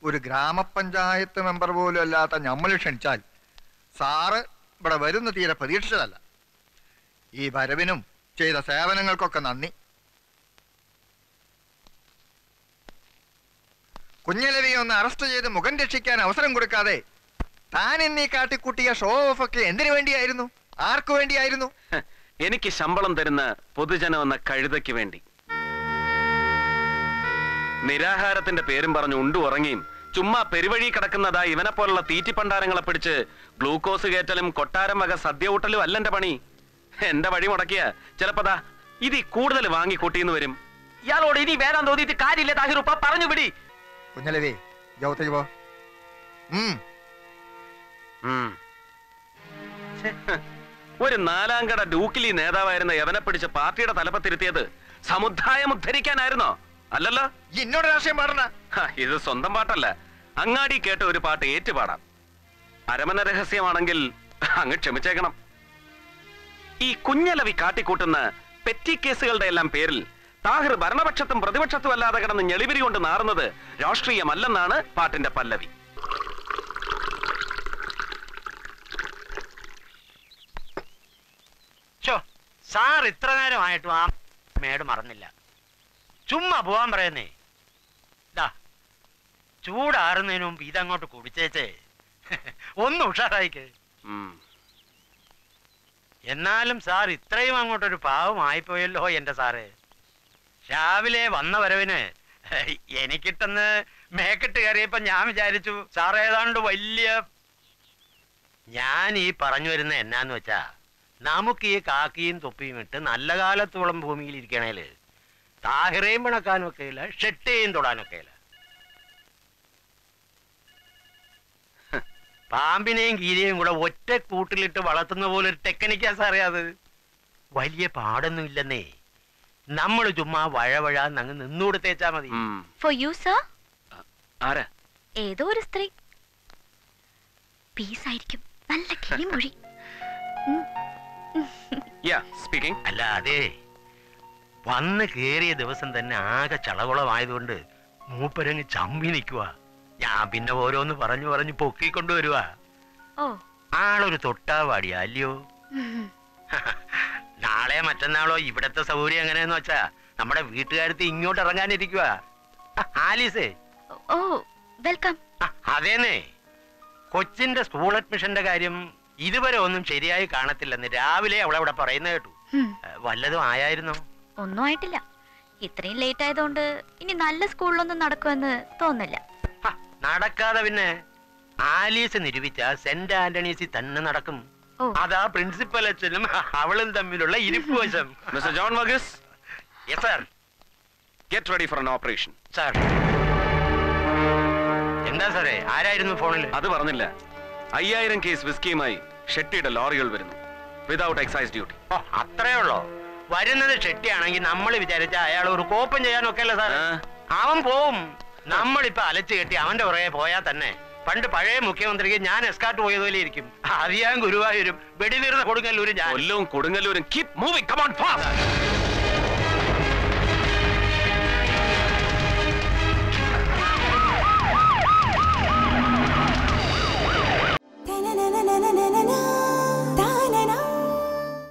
ഒരു ഗ്രാമപഞ്ചായത്ത് മെമ്പർ പോലും അല്ലാത്ത നമ്മൾ ക്ഷണിച്ചാൽ സാറ് ഇവിടെ വരുന്ന തീരെ പ്രതീക്ഷിച്ചതല്ല ഈ വരവിനും ചെയ്ത സേവനങ്ങൾക്കൊക്കെ നന്ദി കുഞ്ഞലവിയെ ഒന്ന് അറസ്റ്റ് ചെയ്ത് മുഖം രക്ഷിക്കാൻ അവസരം കൊടുക്കാതെ താൻ എന്നീ കാട്ടിക്കൂട്ടിയ ഷോ ഓഫ് ഒക്കെ എന്തിനു വേണ്ടിയായിരുന്നു ആർക്കു വേണ്ടിയായിരുന്നു ഹ്, എനിക്ക് ശമ്പളം തരുന്ന പൊതുജനം എന്ന കഴുതയ്ക്ക് വേണ്ടി നിരാഹാരത്തിന്റെ പേരും പറഞ്ഞു ഉണ്ടു ഉറങ്ങിയും ചുമ്മാ പെരുവഴി കിടക്കുന്നതാ ഇവനെ പോലുള്ള തീറ്റിപ്പണ്ടാരങ്ങളെ പിടിച്ച് ഗ്ലൂക്കോസ് കയറ്റലും കൊട്ടാരം വക സദ്യ ഊട്ടലും അല്ല എന്റെ പണി എന്റെ വഴി മുടക്കിയ ചിലപ്പതാ ഇത് കൂടുതൽ വാങ്ങി കൂട്ടിന്ന് വരും ഇയാളോട് ഇനി വേദം തോന്നിയിട്ട് കാര്യമില്ല താഹിറുപ്പ പറഞ്ഞു വിടി കുഞ്ഞലവി ജൗത്തേക്ക് പോ ഉം ഉം. ഛെ, ഹ്. ഒരു നാലാംകട ഡൂക്കിലി നേതാവായിരുന്ന യവനെ പിടിച്ച് പാർട്ടിയുടെ തലപ്പത്തിരുത്തിയത് സമുദായം ഉദ്ധരിക്കാനായിരുന്നോ അല്ലല്ലോ ഈ എന്നോട് രാഷ്ട്രീയം പാടണ്ട ഹ, ഇത് സ്വന്തം പാട്ടല്ല അങ്ങാടി കേട്ട ഒരു പാട്ട് ഏറ്റുപാടാം അരമന രഹസ്യമാണെങ്കിൽ അങ്ങ് ക്ഷമിച്ചേക്കണം ഈ കുഞ്ഞലവി കാട്ടിക്കൂട്ടുന്ന പെറ്റി കേസുകളുടെ എല്ലാം പേരിൽ താഹിർ ഭരണപക്ഷത്തും പ്രതിപക്ഷത്തും അല്ലാതെ കിടന്ന് ഞെളിവിരി കൊണ്ട് നാറുന്നത് രാഷ്ട്രീയമല്ലെന്നാണ് പാട്ടിന്റെ പല്ലവി ചോ സാർ ഇത്ര നേരമായിട്ടും ആ മേട് മറന്നില്ല ചുമ്മാ പോവാൻ പറയുന്നേ ദാ ചൂടാറുന്നതിന് മുമ്പ് ഇതങ്ങോട്ട് കുടിച്ചേച്ചേ ഒന്ന് ഉഷാറായിക്ക് ഉം. എന്നാലും സാർ ഇത്രയും അങ്ങോട്ടൊരു പാവമായിപ്പോയല്ലോ എന്റെ സാറ് രാവിലെ വന്ന വരവിന് എനിക്കിട്ടെന്ന് മേക്കിട്ട് കയറിയപ്പോ ഞാൻ വിചാരിച്ചു സാർ ഏതാണ്ട് വലിയ ഞാൻ ഈ പറഞ്ഞു വരുന്ന എന്നാന്ന് വെച്ചാ നമുക്ക് ഈ കാക്കിയും തൊപ്പിയും ഇട്ട് നല്ല കാലത്തോളം ഭൂമിയിൽ ഇരിക്കണേല് താഹിറയും പിണക്കാനും ഒക്കെ ഇല്ല ഷെട്ടിയും തൊടാനൊക്കെ ഇല്ല പാമ്പിനെയും കീരിയെയും കൂടെ ഒറ്റ കൂട്ടിലിട്ട് വളർത്തുന്ന പോലെ ഒരു ടെക്നിക്കാ സാറേ അത് വലിയ പാടൊന്നും ഇല്ലെന്നേ നമ്മൾ ചുമ്മാ വഴവഴ അങ്ങ് നിന്നുകൊടുത്തേച്ചാ മതി ഉം. ഫോർ യു സർ ആരാ ഏതോ ഒരു സ്ത്രീ പീസ് ആയിരിക്കും നല്ല കിളിമൊഴി യാ സ്പീക്കിംഗ് അല്ല അതെ വന്ന് കേറിയ ദിവസം തന്നെ ആകെ ചളകുളമായതുകൊണ്ട് മൂപ്പരങ്ങ് ചമ്പി നിൽക്കുക ഞാൻ പിന്നെ ഓരോന്ന് പറഞ്ഞു പറഞ്ഞു പൊക്കിക്കൊണ്ടുവരുവാ ഓ ആളൊരു തൊട്ടാവാടിയാ അല്ലയോ ഉം. നാളെ മറ്റന്നാളോ ഇവിടത്തെ സൗകര്യം എങ്ങനെയെന്ന് വെച്ചാ നമ്മുടെ വീട്ടുകാരത്ത് ഇങ്ങോട്ട് ഇറങ്ങാനിരിക്കുക ആലീസേ ഓ വെൽക്കം ആ, അതേന്നേ കൊച്ചിന്റെ സ്കൂൾ അഡ്മിഷന്റെ കാര്യം ഇതുവരെ ഒന്നും ശരിയായി കാണത്തില്ലെന്ന് രാവിലെ അവളവിടെ പറയുന്ന കേട്ടു ഉം. ഏ, വല്ലതും ആയായിരുന്നോ ഒന്നും ആയിട്ടില്ല ഇത്രയും ലേറ്റ് ആയതുകൊണ്ട് ഇനി നല്ല സ്കൂളിലൊന്നും നടക്കുമെന്ന് തോന്നില്ല ഹ, നടക്കാതെ പിന്നെ ആലീസ് നിരൂപിച്ച സെന്റ് ആന്റണീസിൽ തന്നെ നടക്കും ഓ. അതാ പ്രിൻസിപ്പൽ അച്ഛനും അവളും തമ്മിലുള്ള ഇരിപ്പ് വശം mister John Varghese yes sir get ready for an operation sir എന്താ സാറേ ആരായിരുന്നു ഫോണിൽ അത് പറഞ്ഞില്ല അയ്യായിരം കേസ് വിസ്കിയുമായി ഷെട്ടിയുടെ ലോറികൾ വരുന്നു വിതൗട്ട് എക്സൈസ് ഡ്യൂട്ടി ഓ അത്രേ ഉള്ളോ വരുന്നത് ഷെട്ടിയാണെങ്കിൽ നമ്മൾ വിചാരിച്ച അയാൾ ഒരു കോപ്പം ചെയ്യാനൊക്കെ അല്ലേ സാർ ആ. അവൻ പോവും നമ്മളിപ്പോ അലച്ചു കെട്ടി അവന്റെ പുറകെ പോയാൽ തന്നെ പണ്ട് പഴയ മുഖ്യമന്ത്രിക്ക് ഞാൻ എസ്കാട്ട് പോയതുപോലെ ഇരിക്കും അറിയാൻ ഗുരുവായൂരും വെടിതീർന്ന കൊടുങ്ങല്ലൂരും ഞാൻ കൊല്ലവും കൊടുങ്ങല്ലൂരും കീപ് മൂവിംഗ് കമോൺ ഫാസ്റ്റ്